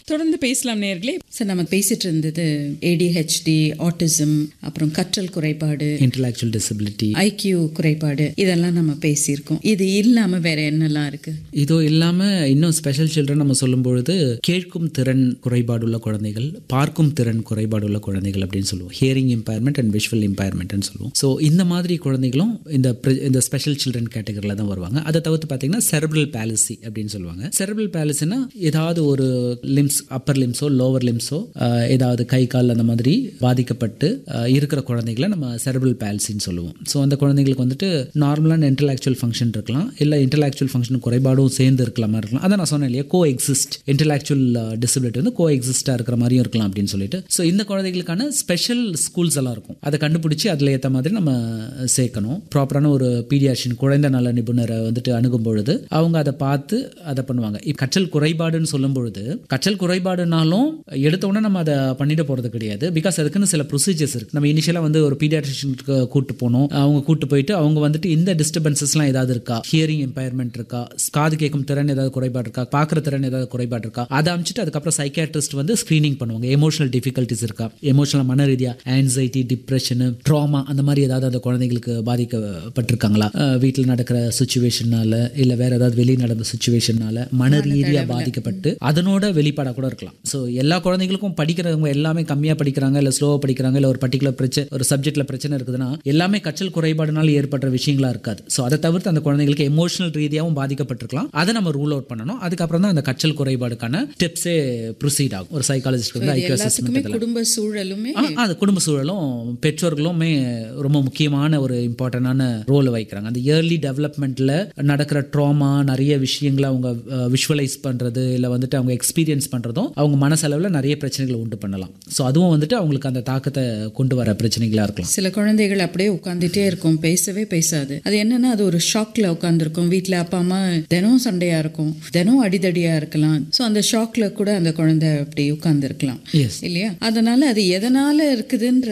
தொடர்ந்து பேசலாம் நேர்களே சார் நம்ம பேசிட்டு இருந்தது ஏடிஹெச்டி ஆட்டிசம் அப்புறம் கற்றல் குறைபாடு இன்டலெக்சுவல் டிசபிலிட்டி ஐக்கியூ குறைபாடு இதெல்லாம் நம்ம பேசியிருக்கோம் இது இல்லாம வேற என்னெல்லாம் இருக்கு இதோ இல்லாம இன்னும் ஸ்பெஷல் சில்ட்ரன் நம்ம சொல்லும் பொழுது கேட்கும் திறன் குறைபாடுள்ள குழந்தைகள் பார்க்கும் திறன் குறைபாடுள்ள குழந்தைகள் அப்படின்னு சொல்லுவோம் ஹியரிங் இம்பேர்மெண்ட் அண்ட் விஷுவல் இம்பேர்மெண்ட்னு சொல்லுவோம் ஸோ இந்த மாதிரி குழந்தைகளும் இந்த pre- இந்த ஸ்பெஷல் சில்ட்ரன் கேட்டகரியில் தான் வருவாங்க அதை தவிர்த்து பார்த்தீங்கன்னா செர்பிரல் பேலசி அப்படின்னு சொல்லுவாங்க செர்பிரல் பேலசினா ஏதாவது ஒரு லிம்ஸ் அப்பர் லிம்ஸோ லோவர் லிம்ஸோ ஏதாவது கை கால் அந்த மாதிரி பாதிக்கப்பட்டு அஹ், இருக்கிற குழந்தைகளை நம்ம செர்பிரல் பேலசின்னு சொல்லுவோம் ஸோ அந்த குழந்தைங்களுக்கு வந்துட்டு நார்மலான இன்டலாக்சுவல் ஃபங்க்ஷன் இருக்கலாம் இல்லை இன்டலாக்சுவல் ஃபங்க்ஷன் குறைபாடும் சேர்ந்து இருக்கலாம் மாதிரி இருக்கலாம் அதான் நான் சொன்னேன் இல்லையா கோ எக்ஸிஸ்ட் இன்டலாக்சுவல் டிசபிலிட்டி வந்து கோ எக்ஸிஸ்டாக இருக்கிற மாதிரியும் இருக்கலாம் அப்படின்னு சொல்லிட்டு ஸோ இந்த குழந்தைகளுக்கான ஸ்பெஷல் ஸ்கூல்ஸ் எல்லாம் இருக்கும் அதை கண்டுபிடிச்சி அதில் ஏற்ற மாதிரி நம்ம சேர்க்கணும் ப்ராப்பரான ஒரு பீடியாஷியன் குழந்தை நல நிபுணரை வந்துட்டு அணுகும் பொழுது அவங்க அதை பார்த்து அதை பண்ணுவாங்க இப்போ கற்றல் குறைபாடுன்னு சொல்லும் பொழுது கற்றல் குறைபாடுனாலும் எடுத்த உடனே நம்ம அதை பண்ணிட போகிறது கிடையாது பிகாஸ் அதுக்குன்னு சில ப்ரொசீஜர்ஸ் இருக்கு நம்ம இனிஷியலாக வந்து ஒரு பீடியாட்ரிஷனுக்கு கூட்டு போனோம் அவங்க கூட்டு போயிட்டு அவங்க வந்துட்டு இந்த டிஸ்டர்பன்சஸ்லாம் ஏதாவது இருக்கா ஹியரிங் எம்பயர்மெண்ட் இருக்கா காது கேட்கும் திறன் ஏதாவது குறைபாடு இருக்கா பார்க்குற திறன் ஏதாவது குறைபாடு இருக்கா அதை அமைச்சிட்டு அதுக்கப்புறம் சைக்காட்ரிஸ்ட் வந்து ஸ்க்ரீனிங் பண்ணுவாங்க எமோஷனல் டிஃபிகல்ட்டிஸ் இருக்கா எமோஷனல் மன ரீதியாக ஆன்சைட்டி டிப்ரெஷனு ட்ராமா அந்த மாதிரி ஏதாவது அந்த குழந்தைங்களுக்கு பாதிக்கப்பட்டிருக்காங்களா வீட்டில் நடக்கிற சுச்சுவேஷனால இல்லை வேற ஏதாவது வெளியே நடந்த சுச்சுவேஷனால மன ரீதியாக பாதிக்கப்பட்டு அதனோட வெளிப்பாடாக கூட இருக்கலாம் ஸோ எல்லா குழந்தைங்களுக்கும் படிக்கிறவங்க எல்லாமே கம்மியாக படிக்கிறாங்க இல்லை ஸ்லோவாக படிக்கிறாங்க இல்லை ஒரு பர்டிகுலர் பிரச்சனை ஒரு சப்ஜெக்ட்ல பிரச்சனை இருக்குதுன்னா எல்லாமே கற்றல் குறைபாடுனால ஏற்பட்ட விஷயங்களா இருக்காது ஸோ அதை தவிர்த்து அந்த குழந்தைங்களுக்கு எமோஷனல் ரீதியாகவும் பாதிக்கப்பட்டிருக்கலாம் அதை நம்ம ரூல் அவுட் பண்ணணும் அதுக்கப்புறம் தான் அந்த கற்றல் குறைபாடுக்கான ஸ்டெப்ஸே ப்ரொசீட் ஆகும் ஒரு சைக்காலஜிஸ்ட் வந்து ஐக்கிய எல்லாத்துக்குமே அசஸ்மெண்ட் குடும்ப சூழலுமே ஆ, அது குடும்ப சூழலும் பெற்றோர்களுமே ரொம்ப முக்கியமான ஒரு இம்பார்ட்டண்டான ரோல் வைக்கிறாங்க அந்த இயர்லி டெவலப்மெண்ட்ல நடக்கிற ட்ராமா நிறைய விஷயங்களை அவங்க விஷுவலைஸ் பண்றது இல்லை வந்துட்டு அவங்க எக்ஸ்பீரியன்ஸ் பண்றதும் அவங்க மனசளவில் நிறைய பிரச்சனைகளை உண்டு பண்ணலாம் ஸோ அதுவும் வந்துட்டு அவங்களுக்கு அந்த தாக்கத்தை கொண்டு வர பிரச்சனைகளா இருக்கலாம் சில குழந்தைகள் அப்படியே உட்காந்துட்டே இருக்கும் பேசவே பேசாது அது என்னன்னா அது ஒரு ஷாக்ல உட்காந்துருக்கும் வீட்ல அப்பா அம்மா தினம் சண்டையா இருக்கும் தினம் அடிதடியா இருக்கலாம் ஸோ அந்த ஷாக்ல கூட அந்த குழந்தை அப்படி உட்கார்ந்து இருக்கலாம் எஸ் இல்லையா அதனால அது எதனால இருக்குதுன்ற